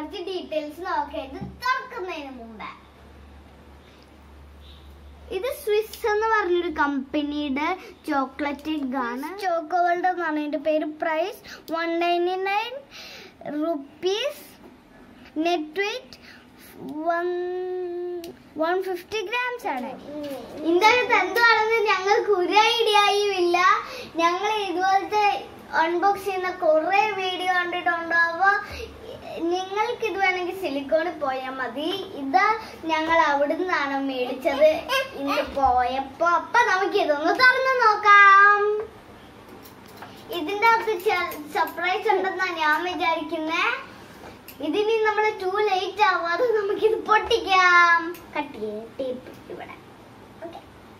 കുറച്ച് ഡീറ്റെയിൽസ് നോക്കാം ഇത് തുറക്കുന്നതിന് മുമ്പ് ഇത് സ്വിസ് എന്ന് പറഞ്ഞൊരു കമ്പനിയുടെ ചോക്ലേറ്റ് ആണ് ചോക്കോവേൾഡ് എന്ന് പറഞ്ഞതിന്റെ പേര് price one ninety nine rupees net weight one one fifty grams ആണ് ഇന്ത്യത്ത് എന്താണെന്ന് ഞങ്ങൾക്ക് ഒരു ഐഡിയയും ഇല്ല ഞങ്ങൾ ഇതുപോലത്തെ അൺബോക്സ് ചെയ്യുന്ന കുറെ വീഡിയോ കണ്ടിട്ടുണ്ടാവുക നിങ്ങൾക്ക് ഇത് വേണമെങ്കിൽ സിലിക്കോണിൽ പോയാൽ മതി ഇത് ഞങ്ങൾ അവിടെ നിന്നാണ് മേടിച്ചത് ഇന്ന് പോയപ്പോ അപ്പൊ നമുക്ക് ഇതൊന്ന് തുറന്നു നോക്കാം ഇതിന്റെ അകത്ത് സർപ്രൈസ് ഉണ്ടെന്നാണ് ഞാൻ വിചാരിക്കുന്നേ ഇതിനി നമ്മൾ ടൂ ലേറ്റ് ആവാതെ നമുക്കിത് പൊട്ടിക്കാം കട്ട് ചെയ്യേ ടേപ്പ് ഇവിടെ ഓക്കെ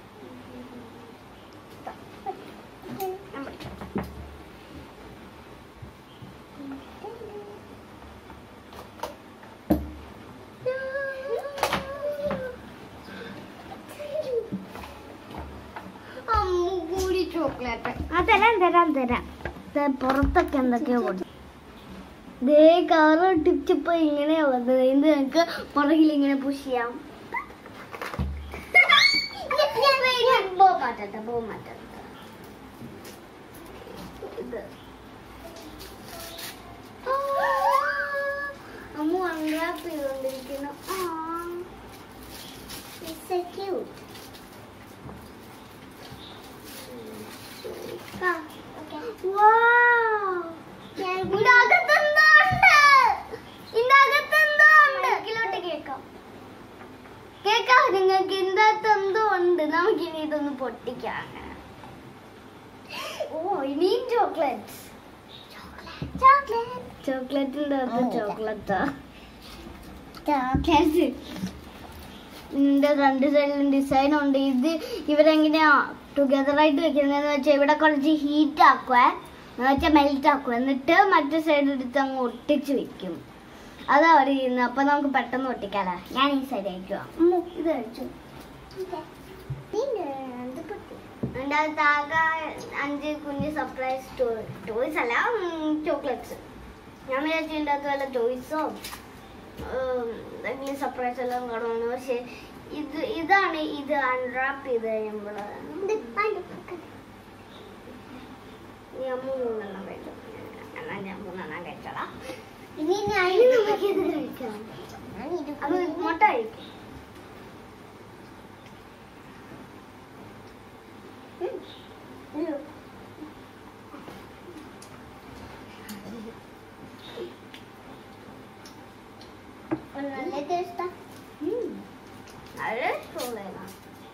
അമ്മുകൂടി ചോക്ലേറ്റ് ആ തരാം തരാം തരാം ദേ പുറത്തൊക്കെ എന്തൊക്കെയോ കൊടുത്തു ദേ കാറ് ടിപ്പിച്ചപ്പോ ഇങ്ങനെയാ വന്നത് ഇത് നമുക്ക് പുറകിൽ ഇങ്ങനെ പുഷ് ചെയ്യാം പോ മാറ്റട്ടെ പോ മാറ്റട്ടെ ഇത് ആ, അമ്മു അൺറാപ്പ് ചെയ്തോണ്ടിരിക്കുന്നു ആ It's so cute. Wow. ഇതിന്റെ അകത്തെന്തോ ഉണ്ട്. ഇതിന്റെ അകത്തെന്തോ ഉണ്ട്. ബാക്കിലോട്ട് കേക്കാം. കേക്കാം നിങ്ങൾക്ക് ഇതിന്റെ അകത്ത് എന്തോ ഉണ്ട് നമുക്കിനി ഇതൊന്ന് പൊട്ടിക്കാം ഓ ഇനിയും ചോക്ലേറ്റ് ചോക്ലേറ്റ് ചോക്ലേറ്റിന്റെ അകത്ത് ചോക്ലേറ്റാ ചോക്ലേറ്റ് ഇതിന്റെ രണ്ട് സൈഡിലും ഡിസൈൻ ഉണ്ട് ഇത് ഇവരെങ്ങനെയാ ടുഗദർ ആയിട്ട് വെക്കുന്നതെന്ന് വെച്ചാൽ ഇവിടെ കുറച്ച് ഹീറ്റ് ആക്കുവേ എന്ന് വെച്ചാൽ മെൽറ്റ് ആക്കുക എന്നിട്ട് മറ്റേ സൈഡ് എടുത്ത് അങ്ങ് ഒട്ടിച്ച് വെക്കും അതാ അവർ ചെയ്യുന്നത് അപ്പൊ നമുക്ക് പെട്ടെന്ന് ഒട്ടിക്കാലോ ഞാൻ ഈ സൈഡ് അയക്കുക ഇത് കഴിച്ചു അതിൻ്റെ അകത്ത് ആകെ അഞ്ച് കുഞ്ഞ് സർപ്രൈസ് ടോയ്സ് അല്ല ചോക്ലേറ്റ്സ് ഞാൻ വിചാരിച്ചു ഇതിൻ്റെ അകത്ത് വല്ല ടോയ്സോ എന്തെങ്കിലും സർപ്രൈസ് എല്ലാം കാണുമെന്ന് പക്ഷെ ഇത് ഇതാണ് ഇത് അൺറാപ്പ് ചെയ്ത് കഴിയുമ്പോൾ നീ അമ്മ മൂന്നെണ്ണം കഴിച്ചു എന്നാ ഞാൻ മൂന്നെണ്ണം കഴിച്ചോളാം ഇനി ഞാൻ നമുക്ക് ഇത് കഴിക്കാം അത് മുട്ട കഴിക്കും ഉം. ഉം. ഒരു നല്ല ടേസ്റ്റാ നല്ല ഇഷ്ടമുള്ളതാണ്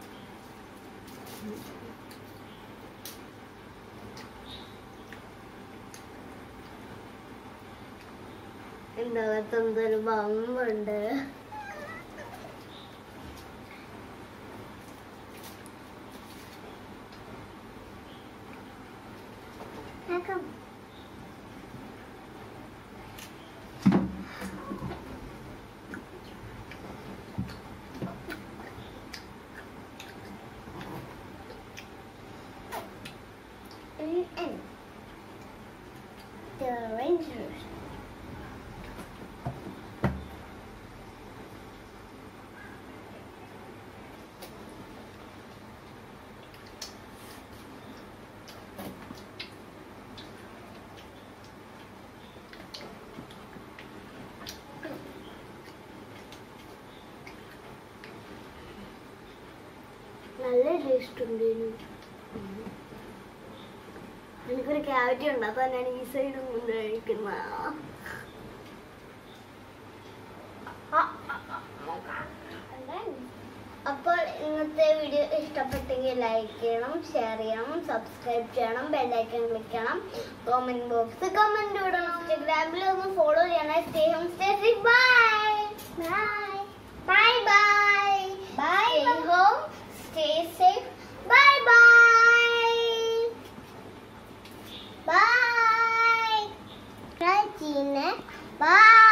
എൻ്റെ അകത്ത് എന്തൊരു ബമ്പുണ്ട് and the Rangers. നല്ല ടേസ്റ്റ് ഉണ്ട് ഇതിന്. എനിക്കൊരു ക്യാവിറ്റി ഉണ്ട് അപ്പൊ ഞാൻ ഈ സൈഡ് കൊണ്ട് കഴിക്കുന്ന അപ്പോൾ ഇന്നത്തെ വീഡിയോ ഇഷ്ടപ്പെട്ടെങ്കിൽ ലൈക്ക് ചെയ്യണം ഷെയർ ചെയ്യണം സബ്സ്ക്രൈബ് ചെയ്യണം ബെല്ലൈക്കൺ ക്ലിക്ക് ചെയ്യണം കമന്റ് ബോക്സ് കമന്റ് ഇടണം ഇൻസ്റ്റഗ്രാമിൽ ഒന്ന് ഫോളോ ചെയ്യണം stay home stay bye bye bye bye bye home stay safe bye bye bye by